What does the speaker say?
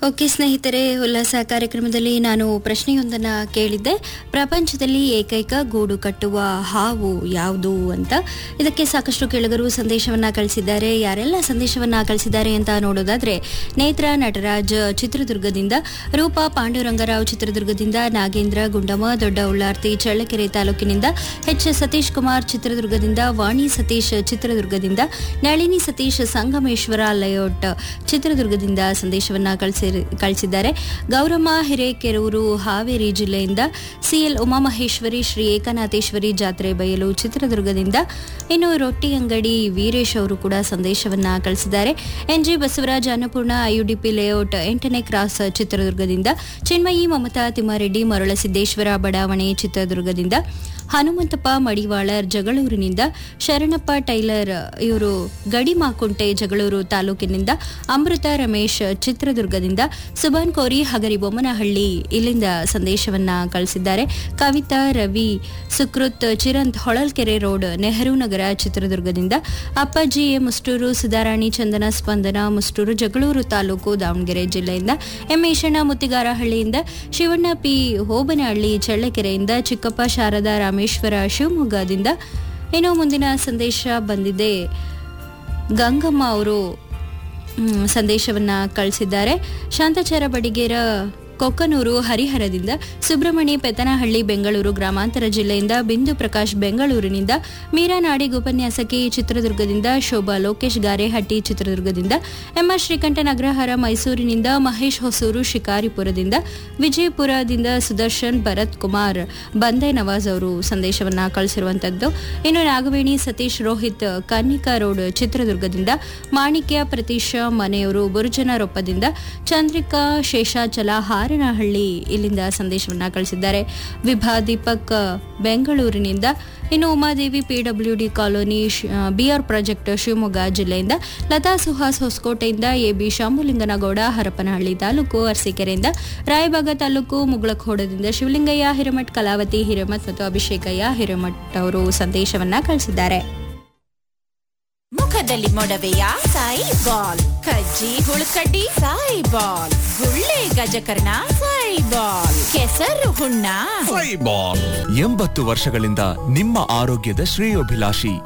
okay ಸ್ನೇಹಿತರೆ ಉಲ್ಲಾಸ ಕಾರ್ಯಕ್ರಮದಲ್ಲಿ ನಾನು ಪ್ರಶ್ನೆಯೊಂದನ್ನು ಕೇಳಿದ್ದೆ ಪ್ರಪಂಚದಲ್ಲಿ ಏಕೈಕ ಗೂಡು ಕಟ್ಟುವ ಹಾವು ಯಾವುದು ಅಂತ ಇದಕ್ಕೆ ಸಾಕಷ್ಟು ಕೇಳುಗರು ಸಂದೇಶವನ್ನ ಕಳಿಸಿದ್ದಾರೆ ಯಾರೆಲ್ಲ ಸಂದೇಶವನ್ನ ಕಳಿಸಿದ್ದಾರೆ ಅಂತ ನೋಡೋದಾದ್ರೆ ನೇತ್ರ ನಟರಾಜ್ ಚಿತ್ರದುರ್ಗದಿಂದ ರೂಪಾ ಪಾಂಡುರಂಗರಾವ್ ಚಿತ್ರದುರ್ಗದಿಂದ ನಾಗೇಂದ್ರ ಗುಂಡಮ್ಮ ದೊಡ್ಡ ಉಳ್ಳಾರ್ತಿ ಚಳ್ಳಕೆರೆ ತಾಲೂಕಿನಿಂದ ಎಚ್ ಸತೀಶ್ ಕುಮಾರ್ ಚಿತ್ರದುರ್ಗದಿಂದ ವಾಣಿ ಸತೀಶ್ ಚಿತ್ರದುರ್ಗದಿಂದ ನಳಿನಿ ಸತೀಶ್ ಸಂಗಮೇಶ್ವರ ಲೇಔಟ್ ಚಿತ್ರದುರ್ಗದಿಂದ ಸಂದೇಶವನ್ನ ಕಳಿಸಿ ಕಳಿಸಿದ್ದಾರೆ ಗೌರಮ್ಮ ಹಿರೇಕೆರೂರು ಹಾವೇರಿ ಜಿಲ್ಲೆಯಿಂದ ಸಿಎಲ್ ಉಮಾಮಹೇಶ್ವರಿ ಶ್ರೀ ಏಕನಾಥೇಶ್ವರಿ ಜಾತ್ರೆ ಬಯಲು ಚಿತ್ರದುರ್ಗದಿಂದ ಇನ್ನು ರೊಟ್ಟಿ ಅಂಗಡಿ ವೀರೇಶ್ ಅವರು ಕೂಡ ಸಂದೇಶವನ್ನ ಕಳಿಸಿದ್ದಾರೆ NG Basavaraj Annapoorna IUDP layout ಎಂಟನೇ ಕ್ರಾಸ್ ಚಿತ್ರದುರ್ಗದಿಂದ ಚಿನ್ಮಯಿ ಮಮತಾ ತಿಮ್ಮಾರೆಡ್ಡಿ ಮರಳಸಿದ್ದೇಶ್ವರ ಬಡಾವಣೆ ಚಿತ್ರದುರ್ಗದಿಂದ ಹನುಮಂತಪ್ಪ ಮಡಿವಾಳರ್ ಜಗಳೂರಿನಿಂದ ಶರಣಪ್ಪ ಟೈಲರ್ ಇವರು ಗಡಿಮಾಕುಂಟೆ ಜಗಳೂರು ತಾಲೂಕಿನಿಂದ ಅಮೃತ ರಮೇಶ್ ಚಿತ್ರದುರ್ಗದಿಂದ ಸುಬಾನ್ ಕೋರಿ ಹಗರಿಬೊಮ್ಮನಹಳ್ಳಿ ಇಲ್ಲಿಂದ ಸಂದೇಶವನ್ನ ಕಳಿಸಿದ್ದಾರೆ ಕವಿತಾ ರವಿ ಸುಕೃತ್ ಚಿರಂತ್ ಹೊಳಲ್ಕೆರೆ ರೋಡ್ ನೆಹರು ನಗರ ಚಿತ್ರದುರ್ಗದಿಂದ ಅಪ್ಪಾಜಿ ಎ ಮುಸ್ಟೂರು ಸುಧಾರಾಣಿ ಚಂದನ ಸ್ಪಂದನ ಮುಸ್ಟೂರು ಜಗಳೂರು ತಾಲೂಕು ದಾವಣಗೆರೆ ಜಿಲ್ಲೆಯಿಂದ ಎಂ ಈಶಣ್ಣ ಮುತ್ತಿಗಾರಹಳ್ಳಿಯಿಂದ ಶಿವಣ್ಣ ಪಿ ಹೋಬನಹಳ್ಳಿ ಚಳ್ಳಕೆರೆಯಿಂದ ಚಿಕ್ಕಪ್ಪ ಶಾರದಾ ರಾಮೇಶ್ವರ ಶಿವಮೊಗ್ಗದಿಂದ ಇನ್ನು ಮುಂದಿನ ಸಂದೇಶ ಬಂದಿದೆ ಗಂಗಮ್ಮ ಅವರು ಮ್, ಸಂದೇಶವನ್ನ ಕಳಿಸಿದ್ದಾರೆ ಶಾಂತಾಚಾರ ಬಡಿಗೇರ ಕೊಕ್ಕನೂರು ಹರಿಹರದಿಂದ ಸುಬ್ರಹ್ಮಣಿ ಪೆತನಹಳ್ಳಿ ಬೆಂಗಳೂರು ಗ್ರಾಮಾಂತರ ಜಿಲ್ಲೆಯಿಂದ ಬಿಂದು ಪ್ರಕಾಶ್ ಬೆಂಗಳೂರಿನಿಂದ ಮೀರಾ ನಾಡಿಗ್ ಉಪನ್ಯಾಸಕಿ ಚಿತ್ರದುರ್ಗದಿಂದ ಶೋಭಾ ಲೋಕೇಶ್ ಗಾರೆಹಟ್ಟಿ ಚಿತ್ರದುರ್ಗದಿಂದ ಎಂಎಸ್ ಶ್ರೀಕಂಠನ್ ಅಗ್ರಹಾರ ಮೈಸೂರಿನಿಂದ ಮಹೇಶ್ ಹೊಸೂರು ಶಿಕಾರಿಪುರದಿಂದ ವಿಜಯಪುರದಿಂದ ಸುದರ್ಶನ್ ಭರತ್ ಕುಮಾರ್ ಬಂದೆ ನವಾಜ್ ಅವರು ಸಂದೇಶವನ್ನ ಕಳಿಸಿರುವಂತದ್ದು ಇನ್ನು ನಾಗವೇಣಿ ಸತೀಶ್ ರೋಹಿತ್ ಕನ್ನಿಕಾ ರೋಡ್ ಚಿತ್ರದುರ್ಗದಿಂದ ಮಾಣಿಕ್ಯ ಪ್ರತೀಶ ಮನೆಯವರು ಬುರುಜನರೊಪ್ಪದಿಂದ ಚಂದ್ರಿಕಾ ಶೇಷಾಚಲ ಹಾರನಹಳ್ಳಿ ಇಲ್ಲಿಂದ ಸಂದೇಶವನ್ನ ಕಳಿಸಿದ್ದಾರೆ ವಿಭಾ ದೀಪಕ್ ಬೆಂಗಳೂರಿನಿಂದ ಇನ್ನು Umadevi PWD colony BR project Shivamogga ಜಿಲ್ಲೆಯಿಂದ ಲತಾ ಸುಹಾಸ್ ಹೊಸಕೋಟೆಯಿಂದ ಎಬಿ ಶಾಂಭುಲಿಂಗನಗೌಡ ಹರಪನಹಳ್ಳಿ ತಾಲೂಕು ಅರಸೀಕೆರೆಯಿಂದ ರಾಯಬಾಗ ತಾಲೂಕು ಮುಗಳಖೋಡದಿಂದ ಶಿವಲಿಂಗಯ್ಯ ಹಿರೇಮಠ್ ಕಲಾವತಿ ಹಿರೇಮಠ್ ಮತ್ತು ಅಭಿಷೇಕಯ್ಯ ಹಿರೇಮಠ್ ಅವರು ಸಂದೇಶವನ್ನ ಕಳಿಸಿದ್ದಾರೆ ಮುಖದಲ್ಲಿ ಮೊಡವೆಯ ಸಾಯಿ ಬಾಲ್ ಕಜ್ಜಿ ಹುಳುಕಡ್ಡಿ ಸಾಯಿ ಬಾಲ್ ಗುಳ್ಳೆ ಗಜಕರ್ಣ ಸಾಯಿ ಬಾಲ್ ಕೆಸರು ಹುಣ್ಣ ಎಂಬತ್ತು ವರ್ಷಗಳಿಂದ ನಿಮ್ಮ ಆರೋಗ್ಯದ ಶ್ರೇಯೋಭಿಲಾಷಿ